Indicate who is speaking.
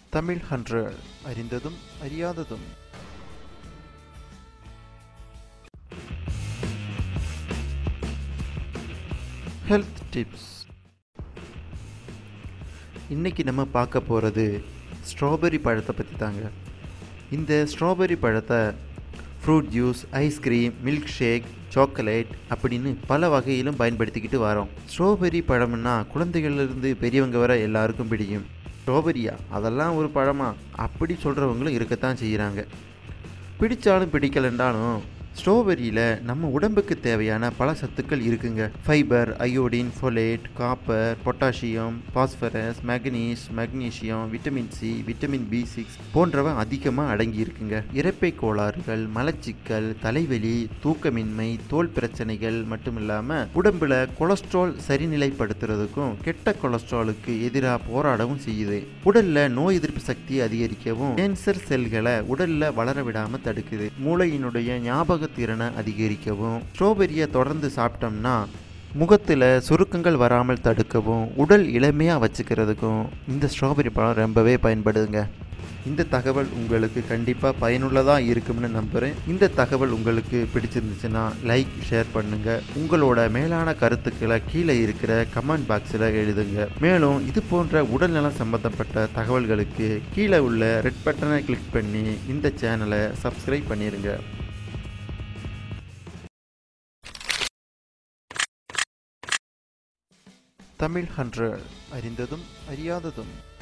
Speaker 1: Tamil hundred அறிந்ததும் அறியாததும் health tips இன்னைக்கு நம்ம பார்க்க போகிறது ஸ்ட்ராபெரி பழத்தை பற்றி தாங்க இந்த ஸ்ட்ராபெரி பழத்தை fruit juice ice cream milkshake chocolate அப்படின்னு பல வகையிலும் பயன்படுத்திக்கிட்டு வரோம் ஸ்ட்ராபெரி பழம்னா குழந்தைகள்லேருந்து பெரியவங்க வர எல்லாருக்கும் பிடிக்கும் ஸ்ட்ராபெரியா அதெல்லாம் ஒரு பழமா அப்படி சொல்கிறவங்களும் இருக்கத்தான் செய்கிறாங்க பிடிச்சாலும் பிடிக்கலன்றாலும் ஸ்ட்ராபெரியில் நம்ம உடம்புக்கு தேவையான பல சத்துக்கள் இருக்குங்க fibre iodine folate copper potassium phosphorus மேக்னீஸ் magnesium vitamin C vitamin B six போன்றவை அதிகமாக அடங்கி இருக்குங்க இறப்பை கோளாறுகள் மலச்சிக்கல் தலைவலி தூக்கமின்மை தோல் பிரச்சனைகள் மட்டும் இல்லாமல் உடம்புல கொலஸ்ட்ரால் சரிநிலைப்படுத்துறதுக்கும் கெட்ட கொலஸ்ட்ராலுக்கு எதிராக போராடவும் செய்யுது உடல்ல நோய் எதிர்ப்பு சக்தியை அதிகரிக்கவும் கேன்சர் செல்களை உடல்ல வளர விடாம தடுக்குது மூளையினுடைய ஞாபக திறனை அதிகரிக்கவும் ஸ்ட்ராபெரியை தொடர்ந்து சாப்பிட்டோம்னா முகத்தில் சுருக்கங்கள் வராமல் தடுக்கவும் உடல் இளமையாக வச்சுக்கிறதுக்கும் இந்த ஸ்ட்ராபெரி பழம் ரொம்பவே பயன்படுதுங்க இந்த தகவல் உங்களுக்கு கண்டிப்பாக பயனுள்ளதாக இருக்கும்னு நம்புகிறேன் இந்த தகவல் உங்களுக்கு பிடிச்சிருந்துச்சுன்னா லைக் ஷேர் பண்ணுங்கள் உங்களோட மேலான கருத்துக்களை கீழே இருக்கிற கமெண்ட் பாக்ஸில் எழுதுங்க மேலும் இது போன்ற உடல்நலம் சம்பந்தப்பட்ட தகவல்களுக்கு கீழே உள்ள ரெட் பட்டனை கிளிக் பண்ணி இந்த சேனலை சப்ஸ்கிரைப் பண்ணிடுங்க தமிழ் ஹண்ட்ரட் அறிந்ததும் அறியாததும்